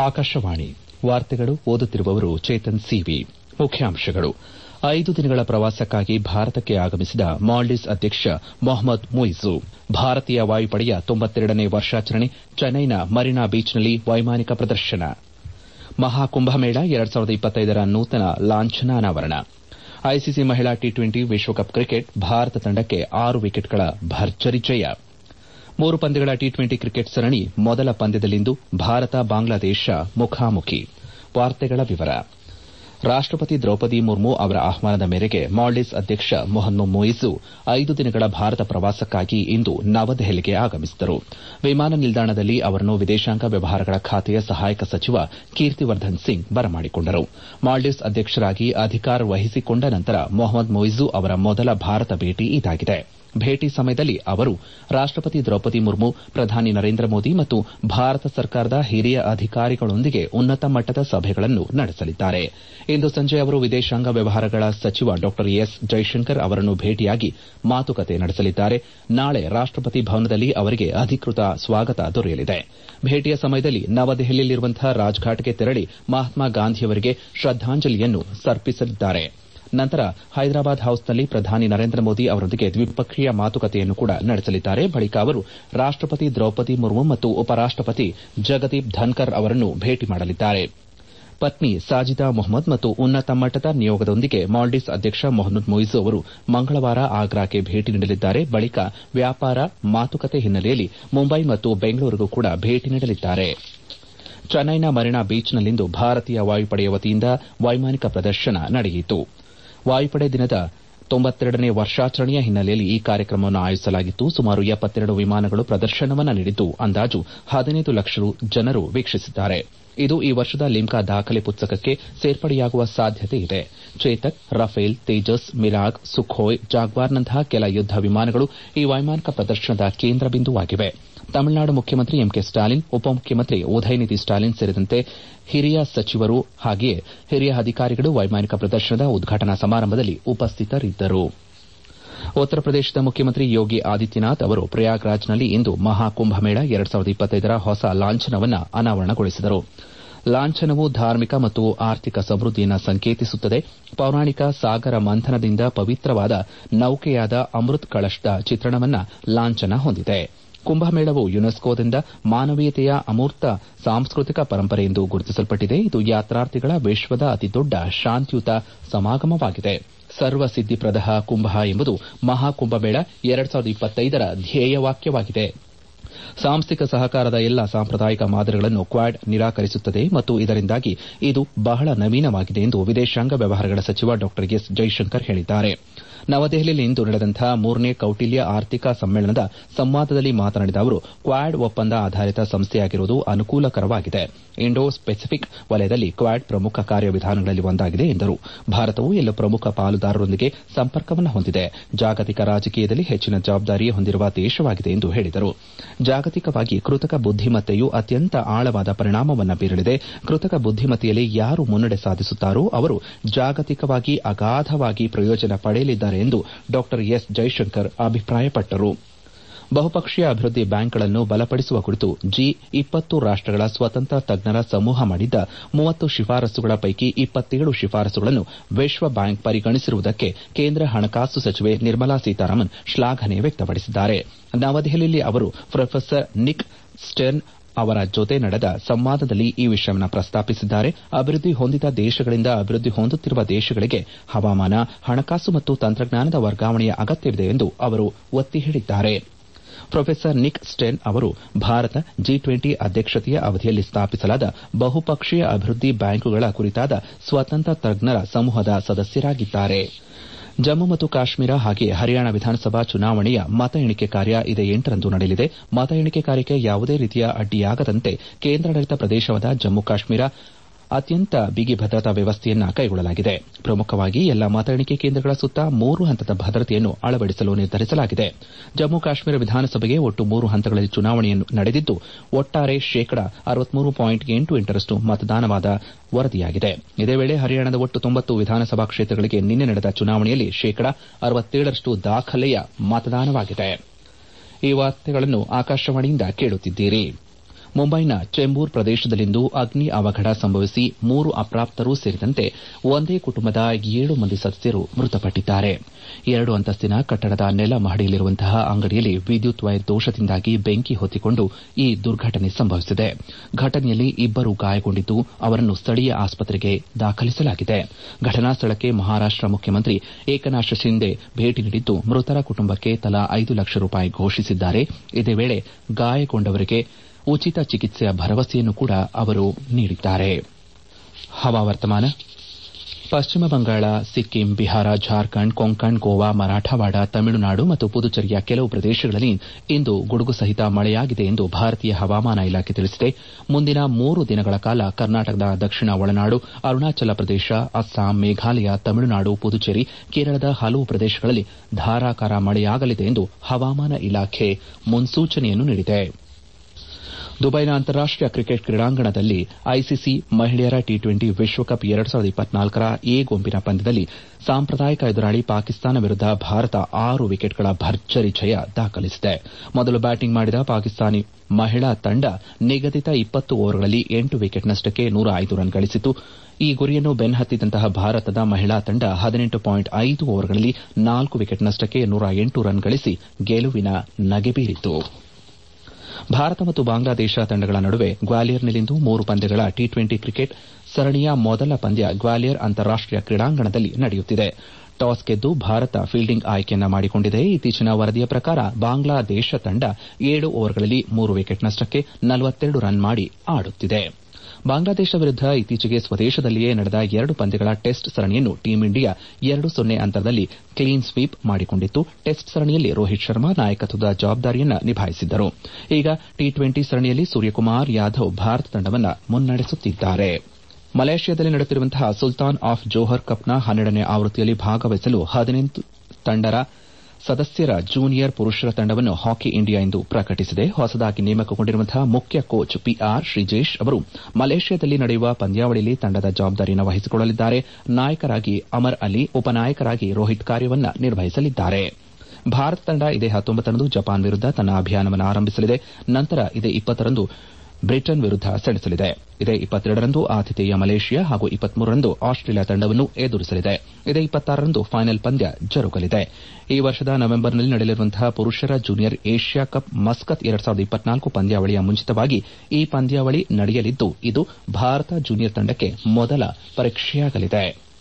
ಆಕಾಶವಾಣಿ ವಾರ್ತೆಗಳು ಓದುತ್ತಿರುವವರು ಚೇತನ್ ಸಿವಿ ಮುಖ್ಯಾಂಶಗಳು ಐದು ದಿನಗಳ ಪ್ರವಾಸಕ್ಕಾಗಿ ಭಾರತಕ್ಕೆ ಆಗಮಿಸಿದ ಮಾಲ್ಡೀವ್ಸ್ ಅಧ್ಯಕ್ಷ ಮೊಹಮ್ಮದ್ ಮುಯಿಜು ಭಾರತೀಯ ವಾಯುಪಡೆಯ ತೊಂಬತ್ತೆರಡನೇ ವರ್ಷಾಚರಣೆ ಚೆನ್ನೈನ ಮರೀನಾ ಬೀಚ್ನಲ್ಲಿ ವೈಮಾನಿಕ ಪ್ರದರ್ಶನ ಮಹಾಕುಂಭಮೇಳ ಎರಡ್ ಸಾವಿರದ ಇಪ್ಪತ್ತೈದರ ನೂತನ ಲಾಂಛನ ಅನಾವರಣ ಐಸಿಸಿ ಮಹಿಳಾ ಟಿ ಟ್ವೆಂಟಿ ವಿಶ್ವಕಪ್ ಕ್ರಿಕೆಟ್ ಭಾರತ ತಂಡಕ್ಕೆ ಆರು ವಿಕೆಟ್ಗಳ ಭರ್ಜರಿ ಜಯ ಮೂರು ಪಂದ್ಯಗಳ ಟಿ ಟ್ವೆಂಟಿ ಕ್ರಿಕೆಟ್ ಸರಣಿ ಮೊದಲ ಪಂದ್ಯದಲ್ಲಿಂದು ಭಾರತ ಬಾಂಗ್ಲಾದೇಶ ಮುಖಾಮುಖಿ ರಾಷ್ಟಪತಿ ದ್ರೌಪದಿ ಮುರ್ಮು ಅವರ ಆಹ್ವಾನದ ಮೇರೆಗೆ ಮಾಲ್ಡೀವ್ಸ್ ಅಧ್ಯಕ್ಷ ಮೊಹಮ್ಮದ್ ಮುಯಿಜು ಐದು ದಿನಗಳ ಭಾರತ ಪ್ರವಾಸಕ್ಕಾಗಿ ಇಂದು ನವದೆಹಲಿಗೆ ಆಗಮಿಸಿದರು ವಿಮಾನ ನಿಲ್ದಾಣದಲ್ಲಿ ಅವರನ್ನು ವಿದೇಶಾಂಗ ವ್ಯವಹಾರಗಳ ಖಾತೆಯ ಸಹಾಯಕ ಸಚಿವ ಕೀರ್ತಿವರ್ಧನ್ ಸಿಂಗ್ ಬರಮಾಡಿಕೊಂಡರು ಮಾಲ್ಡೀವ್ಸ್ ಅಧ್ಯಕ್ಷರಾಗಿ ಅಧಿಕಾರ ವಹಿಸಿಕೊಂಡ ನಂತರ ಮೊಹಮ್ಮದ್ ಮುಯಿಜು ಅವರ ಮೊದಲ ಭಾರತ ಭೇಟಿ ಇದಾಗಿದೆ ಭೇಟಿ ಸಮಯದಲ್ಲಿ ಅವರು ರಾಷ್ಟಪತಿ ದ್ರೌಪದಿ ಮುರ್ಮು ಪ್ರಧಾನಿ ನರೇಂದ್ರ ಮೋದಿ ಮತ್ತು ಭಾರತ ಸರ್ಕಾರದ ಹಿರಿಯ ಅಧಿಕಾರಿಗಳೊಂದಿಗೆ ಉನ್ನತ ಮಟ್ಟದ ಸಭೆಗಳನ್ನು ನಡೆಸಲಿದ್ದಾರೆ ಇಂದು ಸಂಜೆ ಅವರು ವಿದೇಶಾಂಗ ವ್ಯವಹಾರಗಳ ಸಚಿವ ಡಾ ಎಸ್ ಜೈಶಂಕರ್ ಅವರನ್ನು ಭೇಟಿಯಾಗಿ ಮಾತುಕತೆ ನಡೆಸಲಿದ್ದಾರೆ ನಾಳೆ ರಾಷ್ಟಪತಿ ಭವನದಲ್ಲಿ ಅವರಿಗೆ ಅಧಿಕೃತ ಸ್ವಾಗತ ದೊರೆಯಲಿದೆ ಭೇಟಿಯ ಸಮಯದಲ್ಲಿ ನವದೆಹಲಿಯಲ್ಲಿರುವಂತಹ ರಾಜ್ಘಾಟ್ಗೆ ತೆರಳಿ ಮಹಾತ್ಮ ಗಾಂಧಿಯವರಿಗೆ ಶ್ರದ್ದಾಂಜಲಿಯನ್ನು ಸರ್ಪಿಸಲಿದ್ದಾರೆ ನಂತರ ಹೈದರಾಬಾದ್ ಹೌಸ್ನಲ್ಲಿ ಪ್ರಧಾನಿ ನರೇಂದ್ರ ಮೋದಿ ಅವರೊಂದಿಗೆ ದ್ವಿಪಕ್ಷೀಯ ಮಾತುಕತೆಯನ್ನು ಕೂಡ ನಡೆಸಲಿದ್ದಾರೆ ಬಳಿಕ ಅವರು ರಾಷ್ಟಪತಿ ದ್ರೌಪದಿ ಮುರ್ಮು ಮತ್ತು ಉಪರಾಷ್ಟಪತಿ ಜಗದೀಪ್ ಧನ್ಕರ್ ಅವರನ್ನು ಭೇಟಿ ಮಾಡಲಿದ್ದಾರೆ ಪತ್ನಿ ಸಾಜಿದಾ ಮೊಹಮ್ಮದ್ ಮತ್ತು ಉನ್ನತ ಮಟ್ಟದ ನಿಯೋಗದೊಂದಿಗೆ ಮಾಲ್ಡೀವ್ಸ್ ಅಧ್ಯಕ್ಷ ಮೊಹಮ್ಮದ್ ಮುಯಿಜು ಅವರು ಮಂಗಳವಾರ ಆಗ್ರಾಕ್ಕೆ ಭೇಟಿ ನೀಡಲಿದ್ದಾರೆ ಬಳಿಕ ವ್ಯಾಪಾರ ಮಾತುಕತೆ ಹಿನ್ನೆಲೆಯಲ್ಲಿ ಮುಂಬೈ ಮತ್ತು ಬೆಂಗಳೂರಿಗೂ ಕೂಡ ಭೇಟಿ ನೀಡಲಿದ್ದಾರೆ ಚೆನ್ನೈನ ಮರೀನಾ ಬೀಚ್ನಲ್ಲಿಂದು ಭಾರತೀಯ ವಾಯುಪಡೆಯ ವತಿಯಿಂದ ವೈಮಾನಿಕ ಪ್ರದರ್ಶನ ನಡೆಯಿತು ವಾಯುಪಡೆ ದಿನದ ತೊಂಬತ್ತೆರಡನೇ ವರ್ಷಾಚರಣೆಯ ಹಿನ್ನೆಲೆಯಲ್ಲಿ ಈ ಕಾರ್ಯಕ್ರಮವನ್ನು ಆಯೋಜಿಸಲಾಗಿತ್ತು ಸುಮಾರು ಎಪ್ಪತ್ತೆರಡು ವಿಮಾನಗಳು ಪ್ರದರ್ಶನವನ್ನು ನೀಡಿದ್ದು ಅಂದಾಜು ಹದಿನೈದು ಲಕ್ಷ ಜನರು ವೀಕ್ಷಿಸಿದ್ದಾರೆ ಇದು ಈ ವರ್ಷದ ಲಿಮ್ಕಾ ದಾಖಲೆ ಪುಸ್ತಕಕ್ಕೆ ಸೇರ್ಪಡೆಯಾಗುವ ಸಾಧ್ಯತೆ ಇದೆ Chetak Rafale Tejas Mirage Sukhoi ಜಾಗ್ವಾರ್ನಂತಹ ಕೆಲ ಯುದ್ದ ವಿಮಾನಗಳು ಈ ವೈಮಾನಿಕ ಪ್ರದರ್ಶನದ ಕೇಂದ್ರ ಬಿಂದುವಾಗಿವೆ ತಮಿಳುನಾಡು ಮುಖ್ಯಮಂತ್ರಿ ಎಂಕೆ ಸ್ಟಾಲಿನ್ ಉಪಮುಖ್ಯಮಂತ್ರಿ ಉದಯನಿಧಿ ಸ್ಟಾಲಿನ್ ಸೇರಿದಂತೆ ಹಿರಿಯ ಸಚಿವರು ಹಾಗೆಯೇ ಹಿರಿಯ ಅಧಿಕಾರಿಗಳು ವೈಮಾನಿಕ ಪ್ರದರ್ಶನದ ಉದ್ಘಾಟನಾ ಸಮಾರಂಭದಲ್ಲಿ ಉಪಸ್ಥಿತರಿದ್ದರು ಉತ್ತರ ಪ್ರದೇಶದ ಮುಖ್ಯಮಂತ್ರಿ ಯೋಗಿ ಆದಿತ್ಯನಾಥ್ ಅವರು ಪ್ರಯಾಗ್ರಾಜ್ನಲ್ಲಿ ಇಂದು ಮಹಾಕುಂಭಮೇಳ ಎರಡ್ ಸಾವಿರದ ಇಪ್ಪತ್ತೈದರ ಹೊಸ ಲಾಂಛನವನ್ನು ಅನಾವರಣಗೊಳಿಸಿದರು ಲಾಂಛನವು ಧಾರ್ಮಿಕ ಮತ್ತು ಆರ್ಥಿಕ ಸಮೃದ್ದಿಯನ್ನು ಸಂಕೇತಿಸುತ್ತದೆ ಪೌರಾಣಿಕ ಸಾಗರ ಮಂಥನದಿಂದ ಪವಿತ್ರವಾದ ನೌಕೆಯಾದ ಅಮೃತ್ ಕಳಶದ ಚಿತ್ರಣವನ್ನು ಲಾಂಛನ ಹೊಂದಿದೆ ಕುಂಭಮೇಳವು ಯುನೆಸ್ಕೋದಿಂದ ಮಾನವೀಯತೆಯ ಅಮೂರ್ತ ಸಾಂಸ್ಕೃತಿಕ ಪರಂಪರೆ ಎಂದು ಗುರುತಿಸಲ್ಪಟ್ಟಿದೆ ಇದು ಯಾತ್ರಾರ್ಥಿಗಳ ವಿಶ್ವದ ಅತಿದೊಡ್ಡ ಶಾಂತಿಯುತ ಸಮಾಗಮವಾಗಿದೆ ಸರ್ವಸಿದ್ದಿಪ್ರದ ಕುಂಭ ಎಂಬುದು ಮಹಾಕುಂಭಮೇಳ ಎರಡ್ ಸಾವಿರದ ಇಪ್ಪತ್ತೈದರ ಧ್ಯೇಯವಾಕ್ಯವಾಗಿದೆ ಸಾಂಸ್ಥಿಕ ಸಹಕಾರದ ಎಲ್ಲಾ ಸಾಂಪ್ರದಾಯಿಕ ಮಾದರಿಗಳನ್ನು ಕ್ವಾಡ್ ನಿರಾಕರಿಸುತ್ತದೆ ಮತ್ತು ಇದರಿಂದಾಗಿ ಇದು ಬಹಳ ನವೀನವಾಗಿದೆ ಎಂದು ವಿದೇಶಾಂಗ ವ್ಯವಹಾರಗಳ ಸಚಿವ ಡಾ ಎಸ್ ಜೈಶಂಕರ್ ಹೇಳಿದ್ದಾರೆ ನವದೆಹಲಿಯಲ್ಲಿಂದು ನಡೆದಂತಹ ಮೂರನೇ ಕೌಟಿಲ್ಯ ಆರ್ಥಿಕ ಸಮ್ಮೇಳನದ ಸಂವಾದದಲ್ಲಿ ಮಾತನಾಡಿದ ಅವರು ಕ್ವಾಡ್ ಒಪ್ಪಂದ ಆಧಾರಿತ ಸಂಸ್ಥೆಯಾಗಿರುವುದು ಅನುಕೂಲಕರವಾಗಿದೆ ಇಂಡೋ ಪೆಸಿಫಿಕ್ ವಲಯದಲ್ಲಿ ಕ್ವಾಡ್ ಪ್ರಮುಖ ಕಾರ್ಯವಿಧಾನಗಳಲ್ಲಿ ಒಂದಾಗಿದೆ ಎಂದರು ಭಾರತವು ಎಲ್ಲ ಪ್ರಮುಖ ಪಾಲುದಾರರೊಂದಿಗೆ ಸಂಪರ್ಕವನ್ನು ಹೊಂದಿದೆ ಜಾಗತಿಕ ರಾಜಕೀಯದಲ್ಲಿ ಹೆಚ್ಚಿನ ಜವಾಬ್ದಾರಿ ಹೊಂದಿರುವ ದೇಶವಾಗಿದೆ ಎಂದು ಹೇಳಿದರು ಜಾಗತಿಕವಾಗಿ ಕೃತಕ ಬುದ್ದಿಮತ್ತೆಯು ಅತ್ಯಂತ ಆಳವಾದ ಪರಿಣಾಮವನ್ನು ಬೀರಲಿದೆ ಕೃತಕ ಬುದ್ದಿಮತ್ತೆಯಲ್ಲಿ ಯಾರು ಮುನ್ನಡೆ ಸಾಧಿಸುತ್ತಾರೋ ಅವರು ಜಾಗತಿಕವಾಗಿ ಅಗಾಧವಾಗಿ ಪ್ರಯೋಜನ ಪಡೆಯಲಿದ್ದಾರೆ ಎಂದು ಡಾ ಎಸ್ ಜೈಶಂಕರ್ ಅಭಿಪ್ರಾಯಪಟ್ಟರು ಬಹುಪಕ್ಷೀಯ ಅಭಿವೃದ್ದಿ ಬ್ಯಾಂಕ್ಗಳನ್ನು ಬಲಪಡಿಸುವ ಕುರಿತು ಜಿ ಇಪ್ಪತ್ತು ರಾಷ್ಟಗಳ ಸ್ವತಂತ್ರ ತಜ್ಞರ ಸಮೂಹ ಮಾಡಿದ್ದ ಮೂವತ್ತು ಶಿಫಾರಸುಗಳ ಪೈಕಿ ಇಪ್ಪತ್ತೇಳು ಶಿಫಾರಸುಗಳನ್ನು ವಿಶ್ವ ಬ್ಯಾಂಕ್ ಪರಿಗಣಿಸಿರುವುದಕ್ಕೆ ಕೇಂದ್ರ ಹಣಕಾಸು ಸಚಿವೆ ನಿರ್ಮಲಾ ಸೀತಾರಾಮನ್ ಶ್ಲಾಘನೆ ವ್ಯಕ್ತಪಡಿಸಿದ್ದಾರೆ ನವದೆಹಲಿಯಲ್ಲಿ ಅವರು ಪ್ರೊಫೆಸರ್ ನಿಕ್ ಸ್ಟೆರ್ನ್ ಅವರ ಜೊತೆ ನಡೆದ ಸಂವಾದದಲ್ಲಿ ಈ ವಿಷಯವನ್ನು ಪ್ರಸ್ತಾಪಿಸಿದ್ದಾರೆ ಅಭಿವೃದ್ದಿ ಹೊಂದಿದ ದೇಶಗಳಿಂದ ಅಭಿವೃದ್ದಿ ಹೊಂದುತ್ತಿರುವ ದೇಶಗಳಿಗೆ ಹವಾಮಾನ ಹಣಕಾಸು ಮತ್ತು ತಂತ್ರಜ್ಞಾನದ ವರ್ಗಾವಣೆಯ ಅಗತ್ಯವಿದೆ ಎಂದು ಅವರು ಒತ್ತಿ ಹೇಳಿದ್ದಾರೆ ಪ್ರೊಫೆಸರ್ ನಿಕ್ ಸ್ಟೆನ್ ಅವರು ಭಾರತ ಜಿ ಟ್ವೆಂಟಿ ಅಧ್ಯಕ್ಷತೆಯ ಅವಧಿಯಲ್ಲಿ ಸ್ಥಾಪಿಸಲಾದ ಬಹುಪಕ್ಷೀಯ ಅಭಿವೃದ್ದಿ ಬ್ಯಾಂಕುಗಳ ಕುರಿತಾದ ಸ್ವತಂತ್ರ ತಜ್ಞರ ಸಮೂಹದ ಸದಸ್ಯರಾಗಿದ್ದಾರೆ ಜಮ್ಮು ಮತ್ತು ಕಾಶ್ಮೀರ ಹಾಗೆಯೇ ಹರಿಯಾಣ ವಿಧಾನಸಭಾ ಚುನಾವಣೆಯ ಮತ ಎಣಿಕೆ ಕಾರ್ಯ ಇದೇ ಎಂಟರಂದು ನಡೆಯಲಿದೆ ಮತ ಎಣಿಕೆ ಕಾರ್ಯಕ್ಕೆ ಯಾವುದೇ ರೀತಿಯ ಅಡ್ಡಿಯಾಗದಂತೆ ಕೇಂದ್ರಾಡಳಿತ ಪ್ರದೇಶವಾದ ಜಮ್ಮು ಕಾಶ್ಮೀರ ಅತ್ಯಂತ ಬಿಗಿ ಭದ್ರತಾ ವ್ಯವಸ್ಥೆಯನ್ನ ಕೈಗೊಳ್ಳಲಾಗಿದೆ ಪ್ರಮುಖವಾಗಿ ಎಲ್ಲಾ ಮತ ಎಣಿಕೆ ಕೇಂದ್ರಗಳ ಸುತ್ತ ಮೂರು ಹಂತದ ಭದ್ರತೆಯನ್ನು ಅಳವಡಿಸಲು ನಿರ್ಧರಿಸಲಾಗಿದೆ ಜಮ್ಮು ಕಾಶ್ಮೀರ ವಿಧಾನಸಭೆಗೆ ಒಟ್ಟು ಮೂರು ಹಂತಗಳಲ್ಲಿ ಚುನಾವಣೆ ನಡೆದಿದ್ದು ಒಟ್ಟಾರೆ ಶೇಕಡ ರಷ್ಟು ಮತದಾನವಾದ ವರದಿಯಾಗಿದೆ ಇದೇ ವೇಳೆ ಹರಿಯಾಣದ ಒಟ್ಟು ತೊಂಬತ್ತು ವಿಧಾನಸಭಾ ಕ್ಷೇತ್ರಗಳಿಗೆ ನಿನ್ನೆ ನಡೆದ ಚುನಾವಣೆಯಲ್ಲಿ ಶೇಕಡ ರಷ್ಟು ದಾಖಲೆಯ ಮತದಾನವಾಗಿದೆ ಈ ವಾರ್ತೆಗಳನ್ನು ಆಕಾಶವಾಣಿಯಿಂದ ಕೇಳುತ್ತಿದ್ದೀರಿ ಮುಂಬೈನ ಚೆಂಬೂರ್ ಪ್ರದೇಶದಲ್ಲಿಂದು ಅಗ್ನಿ ಅವಘಡ ಸಂಭವಿಸಿ ಮೂರು ಅಪ್ರಾಪ್ತರು ಸೇರಿದಂತೆ ಒಂದೇ ಕುಟುಂಬದ ಏಳು ಮಂದಿ ಸದಸ್ಯರು ಮೃತಪಟ್ಟಿದ್ದಾರೆ ಎರಡು ಅಂತಸ್ತಿನ ಕಟ್ಟಡದ ನೆಲ ಮಹಡಿಯಲ್ಲಿರುವಂತಹ ಅಂಗಡಿಯಲ್ಲಿ ವಿದ್ಯುತ್ ವೈರ್ ದೋಷದಿಂದಾಗಿ ಬೆಂಕಿ ಹೊತ್ತಿಕೊಂಡು ಈ ದುರ್ಘಟನೆ ಸಂಭವಿಸಿದೆ ಘಟನೆಯಲ್ಲಿ ಇಬ್ಬರು ಗಾಯಗೊಂಡಿದ್ದು ಅವರನ್ನು ಸ್ಥಳೀಯ ಆಸ್ಪತ್ರೆಗೆ ದಾಖಲಿಸಲಾಗಿದೆ ಘಟನಾ ಸ್ಥಳಕ್ಕೆ ಮಹಾರಾಷ್ಟ ಮುಖ್ಯಮಂತ್ರಿ ಏಕನಾಥ ಶಿಂದೆ ಭೇಟಿ ನೀಡಿದ್ದು ಮೃತರ ಕುಟುಂಬಕ್ಕೆ ತಲಾ ಐದು ಲಕ್ಷ ರೂಪಾಯಿ ಘೋಷಿಸಿದ್ದಾರೆ ಇದೇ ವೇಳೆ ಗಾಯಗೊಂಡವರಿಗೆ ಉಚಿತ ಚಿಕಿತ್ಸೆಯ ಭರವಸೆಯನ್ನು ಕೂಡ ಅವರು ನೀಡಿದ್ದಾರೆ ಹವಾವರ್ತಮಾನ ಪಶ್ಚಿಮ ಬಂಗಾಳ ಸಿಕ್ಕಿಂ ಬಿಹಾರ ಜಾರ್ಖಂಡ್ ಕೊಂಕಣ್ ಗೋವಾ ಮರಾಠವಾಡ ತಮಿಳುನಾಡು ಮತ್ತು ಪುದುಚೇರಿಯ ಕೆಲವು ಪ್ರದೇಶಗಳಲ್ಲಿ ಇಂದು ಗುಡುಗು ಸಹಿತ ಮಳೆಯಾಗಿದೆ ಎಂದು ಭಾರತೀಯ ಹವಾಮಾನ ಇಲಾಖೆ ತಿಳಿಸಿದೆ ಮುಂದಿನ ಮೂರು ದಿನಗಳ ಕಾಲ ಕರ್ನಾಟಕದ ದಕ್ಷಿಣ ಒಳನಾಡು ಅರುಣಾಚಲ ಪ್ರದೇಶ ಅಸ್ಸಾಂ ಮೇಘಾಲಯ ತಮಿಳುನಾಡು ಪುದುಚೇರಿ ಕೇರಳದ ಹಲವು ಪ್ರದೇಶಗಳಲ್ಲಿ ಧಾರಾಕಾರ ಮಳೆಯಾಗಲಿದೆ ಎಂದು ಹವಾಮಾನ ಇಲಾಖೆ ಮುನ್ಸೂಚನೆಯನ್ನು ನೀಡಿದೆ ದುಬೈನ ಅಂತಾರಾಷ್ಟೀಯ ಕ್ರಿಕೆಟ್ ಕ್ರೀಡಾಂಗಣದಲ್ಲಿ ಐಸಿಸಿ ಮಹಿಳೆಯರ ಟಿ ಟ್ವೆಂಟಿ ವಿಶ್ವಕಪ್ ಎರಡು ಸಾವಿರದ ಇಪ್ಪತ್ನಾಲ್ಕರ ಎ ಗುಂಪಿನ ಪಂದ್ಯದಲ್ಲಿ ಸಾಂಪ್ರದಾಯಿಕ ಎದುರಾಳಿ ಪಾಕಿಸ್ತಾನ ವಿರುದ್ದ ಭಾರತ ಆರು ವಿಕೆಟ್ಗಳ ಭರ್ಜರಿ ಜಯ ದಾಖಲಿಸಿದೆ ಮೊದಲು ಬ್ಯಾಟಿಂಗ್ ಮಾಡಿದ ಪಾಕಿಸ್ತಾನಿ ಮಹಿಳಾ ತಂಡ ನಿಗದಿತ ಇಪ್ಪತ್ತು ಓವರ್ಗಳಲ್ಲಿ ಎಂಟು ವಿಕೆಟ್ ನಷ್ಟಕ್ಕೆ ನೂರ ಐದು ರನ್ ಗಳಿಸಿತು ಈ ಗುರಿಯನ್ನು ಬೆನ್ನಹತ್ತಿದಂತಹ ಭಾರತದ ಮಹಿಳಾ ತಂಡ ಹದಿನೆಂಟು ಪಾಯಿಂಟ್ ಐದು ಓವರ್ಗಳಲ್ಲಿ ನಾಲ್ಕು ವಿಕೆಟ್ ನಷ್ಟಕ್ಕೆ ನೂರ ಎಂಟು ರನ್ ಗಳಿಸಿ ಗೆಲುವಿನ ನಗೆ ಬೀರಿತು ಭಾರತ ಮತ್ತು ಬಾಂಗ್ಲಾದೇಶ ತಂಡಗಳ ನಡುವೆ ಗ್ವಾಲಿಯರ್ನಲ್ಲಿಂದು ಮೂರು ಪಂದ್ಯಗಳ ಟಿ ಟ್ವೆಂಟಿ ಕ್ರಿಕೆಟ್ ಸರಣಿಯ ಮೊದಲ ಪಂದ್ಯ ಗ್ವಾಲಿಯರ್ ಅಂತಾರಾಷ್ಟೀಯ ಕ್ರೀಡಾಂಗಣದಲ್ಲಿ ನಡೆಯುತ್ತಿದೆ ಟಾಸ್ ಗೆದ್ದು ಭಾರತ ಫೀಲ್ಡಿಂಗ್ ಆಯ್ಕೆಯನ್ನ ಮಾಡಿಕೊಂಡಿದೆ ಇತ್ತೀಚಿನ ವರದಿಯ ಪ್ರಕಾರ ಬಾಂಗ್ಲಾದೇಶ ತಂಡ ಏಳು ಓವರ್ಗಳಲ್ಲಿ ಮೂರು ವಿಕೆಟ್ ನಷ್ಟಕ್ಕೆ ನಲವತ್ತೆರಡು ರನ್ ಮಾಡಿ ಆಡುತ್ತಿದೆ ಬಾಂಗ್ಲಾದೇಶ ವಿರುದ್ದ ಇತ್ತೀಚೆಗೆ ಸ್ವದೇಶದಲ್ಲಿಯೇ ನಡೆದ ಎರಡು ಪಂದ್ಯಗಳ ಟೆಸ್ಟ್ ಸರಣಿಯನ್ನು ಟೀಂ ಇಂಡಿಯಾ ಎರಡು ಸೊನ್ನೆ ಅಂತರದಲ್ಲಿ ಕ್ಲೀನ್ ಸ್ವೀಪ್ ಮಾಡಿಕೊಂಡಿತ್ತು ಟೆಸ್ಟ್ ಸರಣಿಯಲ್ಲಿ ರೋಹಿತ್ ಶರ್ಮಾ ನಾಯಕತ್ವದ ಜವಾಬ್ದಾರಿಯನ್ನು ನಿಭಾಯಿಸಿದ್ದರು ಈಗ ಟಿ ಟ್ವೆಂಟಿ ಸರಣಿಯಲ್ಲಿ ಸೂರ್ಯಕುಮಾರ್ ಯಾದವ್ ಭಾರತ ತಂಡವನ್ನು ಮುನ್ನಡೆಸುತ್ತಿದ್ದಾರೆ ಮಲೇಷ್ಯಾದಲ್ಲಿ ನಡೆಯುತ್ತಿರುವಂತಹ ಸುಲ್ತಾನ್ ಆಫ್ ಜೋಹರ್ ಕಪ್ನ ಹನ್ನೆರಡನೇ ಆವೃತ್ತಿಯಲ್ಲಿ ಭಾಗವಹಿಸಲು ಹದಿನೆಂಟು ತಂಡರ ಸದಸ್ಯರ ಜೂನಿಯರ್ ಪುರುಷರ ತಂಡವನ್ನು ಹಾಕಿ ಇಂಡಿಯಾ ಇಂದು ಪ್ರಕಟಿಸಿದೆ ಹೊಸದಾಗಿ ನೇಮಕಗೊಂಡಿರುವಂತಹ ಮುಖ್ಯ ಕೋಚ್ ಪಿಆರ್ ಶ್ರೀಜೇಶ್ ಅವರು ಮಲೇಷ್ಯಾದಲ್ಲಿ ನಡೆಯುವ ಪಂದ್ಯಾವಳಿಯಲ್ಲಿ ತಂಡದ ಜವಾಬ್ದಾರಿಯನ್ನು ವಹಿಸಿಕೊಳ್ಳಲಿದ್ದಾರೆ ನಾಯಕರಾಗಿ ಅಮರ್ ಅಲಿ ಉಪನಾಯಕರಾಗಿ ರೋಹಿತ್ ಕಾರ್ಯವನ್ನು ನಿರ್ವಹಿಸಲಿದ್ದಾರೆ ಭಾರತ ತಂಡ ಇದೇ ಹತ್ತೊಂಬತ್ತರಂದು ಜಪಾನ್ ವಿರುದ್ದ ತನ್ನ ಅಭಿಯಾನವನ್ನು ಆರಂಭಿಸಲಿದೆ ನಂತರ ಇದೇ ಇಪ್ಪತ್ತರಂದು ಬ್ರಿಟನ್ ವಿರುದ್ದ ಸೆಣಸಲಿದೆ ಇದೇ ಇಪ್ಪತ್ತೆರಡರಂದು ಆತಿಥೇಯ ಮಲೇಷ್ಯಾ ಹಾಗೂ ಇಪ್ಪತ್ಮೂರರಂದು ಆಸ್ಟ್ರೇಲಿಯಾ ತಂಡವನ್ನು ಎದುರಿಸಲಿದೆ ಇದೇ ಇಪ್ಪತ್ತಾರರಂದು ಫೈನಲ್ ಪಂದ್ಯ ಜರುಗಲಿದೆ ಈ ವರ್ಷದ ನವೆಂಬರ್ನಲ್ಲಿ ನಡೆಯಲಿರುವಂತಹ ಪುರುಷರ ಜೂನಿಯರ್ ಏಷ್ಯಾ ಕಪ್ ಮಸ್ಕತ್ ಎರಡು ಸಾವಿರದ ಇಪ್ಪತ್ನಾಲ್ಕು ಪಂದ್ಯಾವಳಿಯ ಮುಂಚಿತವಾಗಿ ಈ ಪಂದ್ಯಾವಳಿ ನಡೆಯಲಿದ್ದು ಇದು ಭಾರತ ಜೂನಿಯರ್ ತಂಡಕ್ಕೆ ಮೊದಲ ಪರೀಕ್ಷೆಯಾಗಲಿದೆ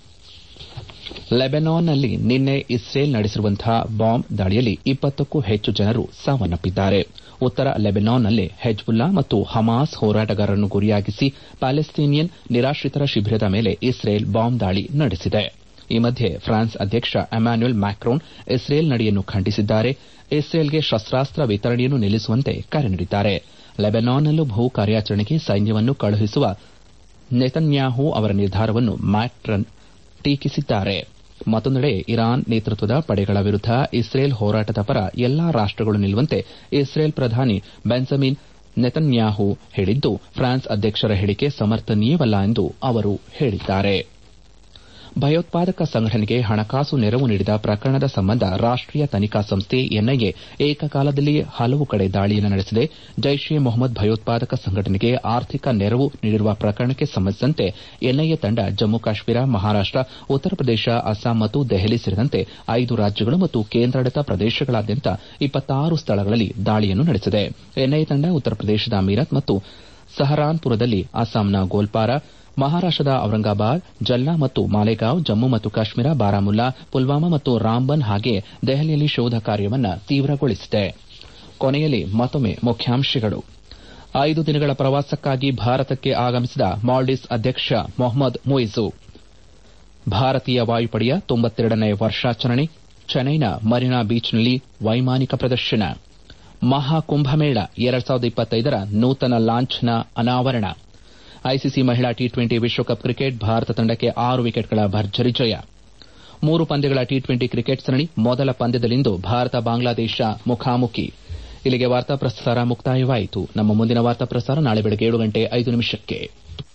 ಲೆಬನಾನ್ನಲ್ಲಿ ನಿನ್ನೆ ಇಸ್ರೇಲ್ ನಡೆಸಿರುವಂತಹ ಬಾಂಬ್ ದಾಳಿಯಲ್ಲಿ ಇಪ್ಪತ್ತಕ್ಕೂ ಹೆಚ್ಚು ಜನರು ಸಾವನ್ನಪ್ಪಿದ್ದಾರೆ ಉತ್ತರ ಲೆಬನಾನ್ನಲ್ಲಿ ಹೆಜ್ಬುಲ್ಲಾ ಮತ್ತು ಹಮಾಸ್ ಹೋರಾಟಗಾರರನ್ನು ಗುರಿಯಾಗಿಸಿ ಪ್ಯಾಲೆಸ್ತೀನಿಯನ್ ನಿರಾಶ್ರಿತರ ಶಿಬಿರದ ಮೇಲೆ ಇಸ್ರೇಲ್ ಬಾಂಬ್ ದಾಳಿ ನಡೆಸಿದೆ ಈ ಮಧ್ಯೆ ಫ್ರಾನ್ಸ್ ಅಧ್ಯಕ್ಷ ಎಮ್ಯಾನ್ಯುಯಲ್ ಮ್ಯಾಕ್ರೋನ್ ಇಸ್ರೇಲ್ ನಡೆಯನ್ನು ಖಂಡಿಸಿದ್ದಾರೆ ಇಸ್ರೇಲ್ಗೆ ಶಸ್ತಾಸ್ತ್ರ ವಿತರಣೆಯನ್ನು ನಿಲ್ಲಿಸುವಂತೆ ಕರೆ ನೀಡಿದ್ದಾರೆ ಲೆಬನಾನ್ನಲ್ಲೂ ಭೂ ಕಾರ್ಯಾಚರಣೆಗೆ ಸೈನ್ಯವನ್ನು ಕಳುಹಿಸುವ ನೆತನ್ಯಾಹು ಅವರ ನಿರ್ಧಾರವನ್ನು ಮ್ಯಾಕ್ರನ್ ಟೀಕಿಸಿದ್ದಾರೆ ಮತ್ತೊಂದೆಡೆ ಇರಾನ್ ನೇತೃತ್ವದ ಪಡೆಗಳ ವಿರುದ್ದ ಇಸ್ರೇಲ್ ಹೋರಾಟದ ಪರ ಎಲ್ಲಾ ರಾಷ್ಟಗಳು ನಿಲ್ಲುವಂತೆ ಇಸ್ರೇಲ್ ಪ್ರಧಾನಿ ಬೆನ್ಸಮಿನ್ ನೆತನ್ಯಾಹು ಹೇಳಿದ್ದು ಫ್ರಾನ್ಸ್ ಅಧ್ಯಕ್ಷರ ಹೇಳಿಕೆ ಸಮರ್ಥನೀಯವಲ್ಲ ಎಂದು ಅವರು ಹೇಳಿದ್ದಾರೆ ಭಯೋತ್ಪಾದಕ ಸಂಘಟನೆಗೆ ಹಣಕಾಸು ನೆರವು ನೀಡಿದ ಪ್ರಕರಣದ ಸಂಬಂಧ ರಾಷ್ಟೀಯ ತನಿಖಾ ಸಂಸ್ಥೆ ಎನ್ಐಎ ಏಕಕಾಲದಲ್ಲಿ ಹಲವು ಕಡೆ ದಾಳಿಯನ್ನು ನಡೆಸಿದೆ ಜೈಷ್ ಎ ಮೊಹಮ್ಮದ್ ಭಯೋತ್ಪಾದಕ ಸಂಘಟನೆಗೆ ಆರ್ಥಿಕ ನೆರವು ನೀಡಿರುವ ಪ್ರಕರಣಕ್ಕೆ ಸಂಬಂಧಿಸಿದಂತೆ ಎನ್ಐಎ ತಂಡ ಜಮ್ಮು ಕಾಶ್ಮೀರ ಮಹಾರಾಷ್ಟ ಉತ್ತರ ಪ್ರದೇಶ ಅಸ್ಸಾಂ ಮತ್ತು ದೆಹಲಿ ಸೇರಿದಂತೆ ಐದು ರಾಜ್ಯಗಳು ಮತ್ತು ಕೇಂದ್ರಾಡಳಿತ ಪ್ರದೇಶಗಳಾದ್ಯಂತ ಇಪ್ಪತ್ತಾರು ಸ್ಥಳಗಳಲ್ಲಿ ದಾಳಿಯನ್ನು ನಡೆಸಿದೆ ಎನ್ಐಎ ತಂಡ ಉತ್ತರ ಪ್ರದೇಶದ ಮೀರತ್ ಮತ್ತು ಸಹರಾನ್ಪುರದಲ್ಲಿ ಅಸ್ಸಾಂನ ಗೋಲ್ಪಾರ ಮಹಾರಾಷ್ಟದ ಔರಂಗಾಬಾದ್ ಜಲ್ನಾ ಮತ್ತು ಮಾಲೆಗಾಂವ್ ಜಮ್ಮು ಮತ್ತು ಕಾಶ್ಮೀರ ಬಾರಾಮುಲ್ಲಾ ಪುಲ್ವಾಮಾ ಮತ್ತು ರಾಂಬನ್ ಹಾಗೆ ದೆಹಲಿಯಲ್ಲಿ ಶೋಧ ಕಾರ್ಯವನ್ನು ತೀವ್ರಗೊಳಿಸಿದೆ ಕೊನೆಯಲ್ಲಿ ಮತ್ತೊಮ್ಮೆ ಮುಖ್ಯಾಂಶಗಳು ಐದು ದಿನಗಳ ಪ್ರವಾಸಕ್ಕಾಗಿ ಭಾರತಕ್ಕೆ ಆಗಮಿಸಿದ ಮಾಲ್ಡೀವ್ಸ್ ಅಧ್ಯಕ್ಷ ಮೊಹಮ್ಮದ್ ಮುಯಿಸು ಭಾರತೀಯ ವಾಯುಪಡೆಯ ತೊಂಬತ್ತೆರಡನೇ ವರ್ಷಾಚರಣೆ ಚೆನ್ನೈನ ಮರೀನಾ ಬೀಚ್ನಲ್ಲಿ ವೈಮಾನಿಕ ಪ್ರದರ್ಶನ ಮಹಾಕುಂಭಮೇಳ ಎರಡ್ ಸಾವಿರದ ಇಪ್ಪತ್ತೈದರ ನೂತನ ಲಾಂಛನ ಅನಾವರಣ ಐಸಿಸಿ ಮಹಿಳಾ ಟಿ ಟ್ವೆಂಟಿ ವಿಶ್ವಕಪ್ ಕ್ರಿಕೆಟ್ ಭಾರತ ತಂಡಕ್ಕೆ ಆರು ವಿಕೆಟ್ಗಳ ಭರ್ಜರಿ ಜಯ ಮೂರು ಪಂದ್ಯಗಳ ಟಿ ಟ್ವೆಂಟಿ ಕ್ರಿಕೆಟ್ ಸರಣಿ ಮೊದಲ ಪಂದ್ಯದಲ್ಲಿಂದು ಭಾರತ ಬಾಂಗ್ಲಾದೇಶ ಮುಖಾಮುಖಿ ಇಲ್ಲಿಗೆ ವಾರ್ತಾ ಪ್ರಸಾರ ಮುಕ್ತಾಯವಾಯಿತು ನಮ್ಮ ಮುಂದಿನ ವಾರ್ತಾ ಪ್ರಸಾರ ನಾಳೆ ಬೆಳಗ್ಗೆ ಏಳು ಗಂಟೆ ಐದು ನಿಮಿಷಕ್ಕೆ